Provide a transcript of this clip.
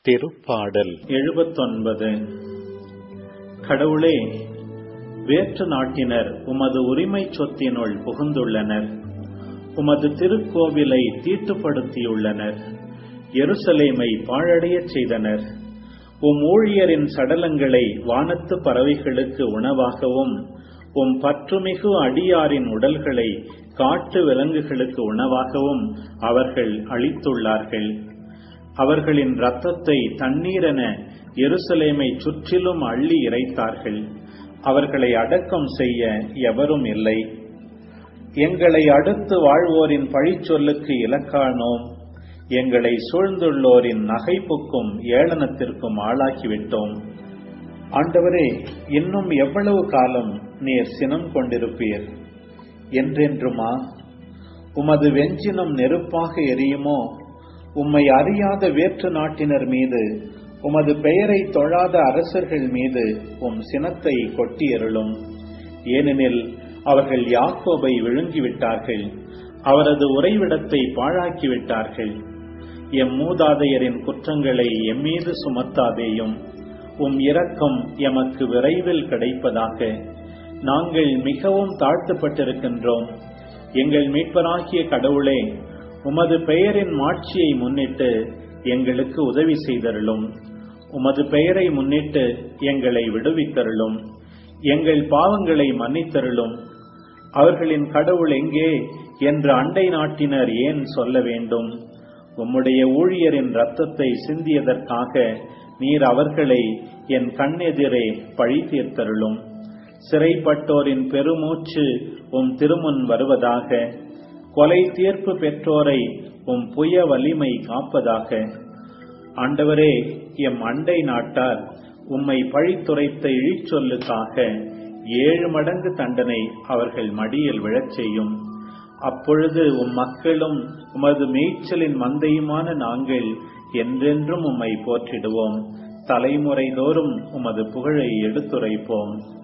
திருப்பாடல் எழுபத்தொன்பது கடவுளே வேற்று நாட்டினர் உமது உரிமைச் சொத்தினுள் புகுந்துள்ளனர் உமது திருக்கோவிலை தீட்டுப்படுத்தியுள்ளனர் எருசலேமை பாழடையச் செய்தனர் உம் ஊழியரின் சடலங்களை வானத்து பறவைகளுக்கு உணவாகவும் உம் பற்றுமிகு அடியாரின் உடல்களை காட்டு விலங்குகளுக்கு உணவாகவும் அவர்கள் அளித்துள்ளார்கள் அவர்களின் இரத்தத்தை தண்ணீரென எருசலேமை சுற்றிலும் அள்ளி இறைத்தார்கள் அவர்களை அடக்கம் செய்ய எவரும் இல்லை எங்களை அடுத்து வாழ்வோரின் பழிச்சொல்லுக்கு இலக்கானோம் எங்களை சூழ்ந்துள்ளோரின் நகைப்புக்கும் ஏளனத்திற்கும் ஆளாக்கிவிட்டோம் ஆண்டவரே இன்னும் எவ்வளவு காலம் நீர் சினம் கொண்டிருப்பீர் என்றென்றுமா உமது வெஞ்சினம் நெருப்பாக எரியுமோ உம்மை அறியாத வேற்று நாட்டினர் மீது உமது பெயரை தொழாத அரசர்கள் மீது உம் சினத்தை கொட்டியருளும் ஏனெனில் அவர்கள் யாக்கோபை விழுங்கிவிட்டார்கள் அவரது உறைவிடத்தை பாழாக்கிவிட்டார்கள் எம் மூதாதையரின் குற்றங்களை எம்மீது சுமத்தாதேயும் உம் இரக்கம் எமக்கு விரைவில் கிடைப்பதாக நாங்கள் மிகவும் தாழ்த்தப்பட்டிருக்கின்றோம் எங்கள் மீட்பராகிய கடவுளே உமது பெயரின் மாட்சியை முன்னிட்டு எங்களுக்கு உதவி செய்தருளும் உமது பெயரை முன்னிட்டு எங்களை விடுவித்தருளும் எங்கள் பாவங்களை மன்னித்தருளும் அவர்களின் கடவுள் எங்கே என்று அண்டை நாட்டினர் ஏன் சொல்ல வேண்டும் உம்முடைய ஊழியரின் இரத்தத்தை சிந்தியதற்காக நீர் அவர்களை என் கண்ணெதிரே பழி தீர்த்தருளும் சிறைப்பட்டோரின் பெருமூச்சு உம் திருமுன் வருவதாக கொலை தீர்ப்பு பெற்றோரை உம் புய வலிமை காப்பதாக ஆண்டவரே எம் அண்டை நாட்டார் உம்மை பழித்துரைத்த இழிச்சொல்லுக்காக ஏழு மடங்கு தண்டனை அவர்கள் மடியில் விழச் செய்யும் அப்பொழுது உம் மக்களும் உமது மேய்ச்சலின் மந்தையுமான நாங்கள் என்றென்றும் உம்மை போற்றிடுவோம் தலைமுறை தோறும் உமது புகழை எடுத்துரைப்போம்